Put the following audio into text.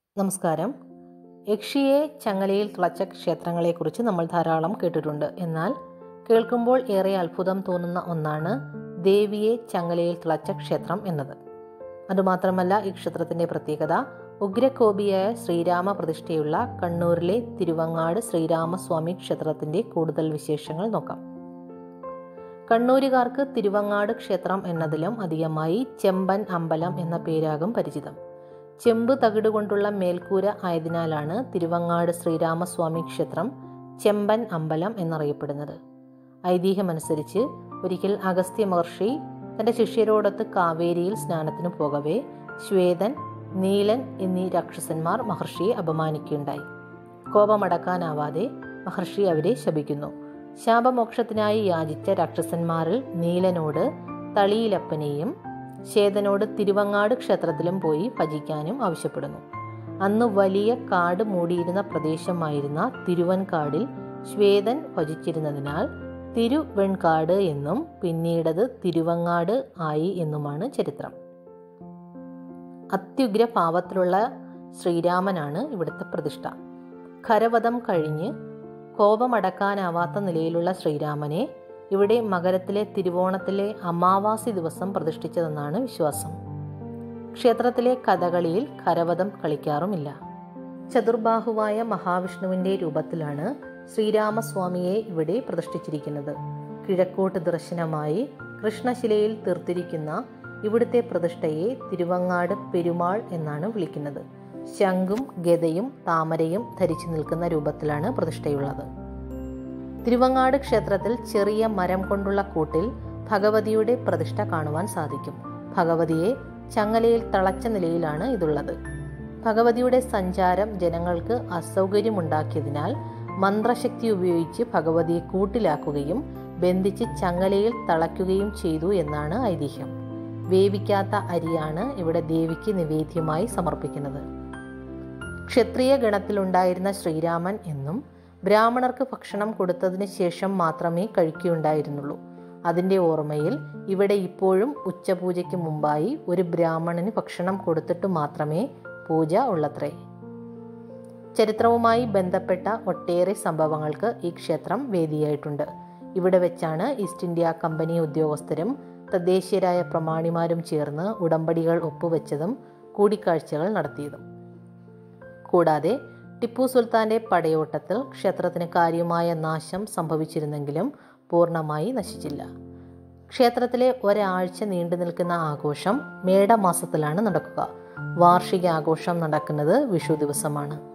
നമസ്കാരം യക്ഷിയെ ചങ്ങലയിൽ തുളച്ച ക്ഷേത്രങ്ങളെക്കുറിച്ച് നമ്മൾ ധാരാളം കേട്ടിട്ടുണ്ട് എന്നാൽ കേൾക്കുമ്പോൾ ഏറെ അത്ഭുതം തോന്നുന്ന ഒന്നാണ് ദേവിയെ ചങ്ങലയിൽ തുളച്ച ക്ഷേത്രം എന്നത് അതുമാത്രമല്ല ഈ ക്ഷേത്രത്തിൻ്റെ പ്രത്യേകത ഉഗ്രകോപിയായ ശ്രീരാമ പ്രതിഷ്ഠയുള്ള കണ്ണൂരിലെ തിരുവങ്ങാട് ശ്രീരാമസ്വാമി ക്ഷേത്രത്തിൻ്റെ കൂടുതൽ വിശേഷങ്ങൾ നോക്കാം കണ്ണൂരുകാർക്ക് തിരുവങ്ങാട് ക്ഷേത്രം എന്നതിലും അധികമായി ചെമ്പൻ അമ്പലം എന്ന പേരാകും പരിചിതം ചെമ്പ് തകിടുകൊണ്ടുള്ള മേൽക്കൂര ആയതിനാലാണ് തിരുവങ്ങാട് ശ്രീരാമസ്വാമി ക്ഷേത്രം ചെമ്പൻ അമ്പലം എന്നറിയപ്പെടുന്നത് ഐതിഹ്യമനുസരിച്ച് ഒരിക്കൽ അഗസ്ത്യ മഹർഷി തൻ്റെ ശിഷ്യരോടൊത്ത് കാവേരിയിൽ സ്നാനത്തിന് പോകവേ ശ്വേതൻ നീലൻ എന്നീ രാക്ഷസന്മാർ മഹർഷിയെ അപമാനിക്കുകയുണ്ടായി കോപമടക്കാനാവാതെ മഹർഷി അവരെ ശപിക്കുന്നു ശാപമോക്ഷത്തിനായി യാചിച്ച രാക്ഷസന്മാരിൽ നീലനോട് തളിയിലപ്പനെയും ശ്വേതനോട് തിരുവങ്ങാട് ക്ഷേത്രത്തിലും പോയി ഭജിക്കാനും ആവശ്യപ്പെടുന്നു അന്ന് വലിയ കാട് മൂടിയിരുന്ന പ്രദേശമായിരുന്ന തിരുവൻകാടിൽ ശ്വേതൻ ഭജിച്ചിരുന്നതിനാൽ തിരുവെൺകാട് എന്നും പിന്നീടത് തിരുവങ്ങാട് ആയി എന്നുമാണ് ചരിത്രം അത്യുഗ്ര ഭാവത്തിലുള്ള ശ്രീരാമനാണ് ഇവിടുത്തെ പ്രതിഷ്ഠ ഖരവധം കഴിഞ്ഞ് കോപമടക്കാനാവാത്ത നിലയിലുള്ള ശ്രീരാമനെ ഇവിടെ മകരത്തിലെ തിരുവോണത്തിലെ അമാവാസി ദിവസം പ്രതിഷ്ഠിച്ചതെന്നാണ് വിശ്വാസം ക്ഷേത്രത്തിലെ കഥകളിയിൽ ഖരവധം കളിക്കാറുമില്ല ചതുർബാഹുവായ മഹാവിഷ്ണുവിൻ്റെ രൂപത്തിലാണ് ശ്രീരാമസ്വാമിയെ ഇവിടെ പ്രതിഷ്ഠിച്ചിരിക്കുന്നത് കിഴക്കോട്ട് ദർശനമായി കൃഷ്ണശിലയിൽ തീർത്തിരിക്കുന്ന ഇവിടുത്തെ പ്രതിഷ്ഠയെ തിരുവങ്ങാട് പെരുമാൾ എന്നാണ് വിളിക്കുന്നത് ശംഖും ഗതയും താമരയും ധരിച്ചു നിൽക്കുന്ന രൂപത്തിലാണ് പ്രതിഷ്ഠയുള്ളത് തിരുവങ്ങാട് ക്ഷേത്രത്തിൽ ചെറിയ മരം കൊണ്ടുള്ള കൂട്ടിൽ ഭഗവതിയുടെ പ്രതിഷ്ഠ കാണുവാൻ സാധിക്കും ഭഗവതിയെ ചങ്ങലയിൽ തളച്ച നിലയിലാണ് ഇതുള്ളത് ഭഗവതിയുടെ സഞ്ചാരം ജനങ്ങൾക്ക് അസൗകര്യമുണ്ടാക്കിയതിനാൽ മന്ത്രശക്തി ഉപയോഗിച്ച് ഭഗവതിയെ കൂട്ടിലാക്കുകയും ബന്ധിച്ച് ചങ്ങലയിൽ തളയ്ക്കുകയും ചെയ്തു എന്നാണ് ഐതിഹ്യം വേവിക്കാത്ത അരിയാണ് ഇവിടെ ദേവിക്ക് നിവേദ്യമായി സമർപ്പിക്കുന്നത് ക്ഷത്രിയ ഗണത്തിലുണ്ടായിരുന്ന ശ്രീരാമൻ എന്നും ബ്രാഹ്മണർക്ക് ഭക്ഷണം കൊടുത്തതിന് ശേഷം മാത്രമേ കഴിക്കുകയുണ്ടായിരുന്നുള്ളൂ അതിൻ്റെ ഓർമ്മയിൽ ഇവിടെ ഇപ്പോഴും ഉച്ചപൂജയ്ക്ക് മുമ്പായി ഒരു ബ്രാഹ്മണന് ഭക്ഷണം കൊടുത്തിട്ട് മാത്രമേ പൂജ ഉള്ളത്രേ ചരിത്രവുമായി ബന്ധപ്പെട്ട ഒട്ടേറെ സംഭവങ്ങൾക്ക് ഈ ക്ഷേത്രം വേദിയായിട്ടുണ്ട് ഇവിടെ വെച്ചാണ് ഈസ്റ്റ് ഇന്ത്യ കമ്പനി ഉദ്യോഗസ്ഥരും തദ്ദേശീയരായ പ്രമാണിമാരും ചേർന്ന് ഉടമ്പടികൾ ഒപ്പുവെച്ചതും കൂടിക്കാഴ്ചകൾ നടത്തിയതും കൂടാതെ ടിപ്പു സുൽത്താൻ്റെ പടയോട്ടത്തിൽ ക്ഷേത്രത്തിന് കാര്യമായ നാശം സംഭവിച്ചിരുന്നെങ്കിലും പൂർണ്ണമായി നശിച്ചില്ല ക്ഷേത്രത്തിലെ ഒരാഴ്ച നീണ്ടു നിൽക്കുന്ന ആഘോഷം മേടമാസത്തിലാണ് നടക്കുക വാർഷിക ആഘോഷം നടക്കുന്നത് വിഷു ദിവസമാണ്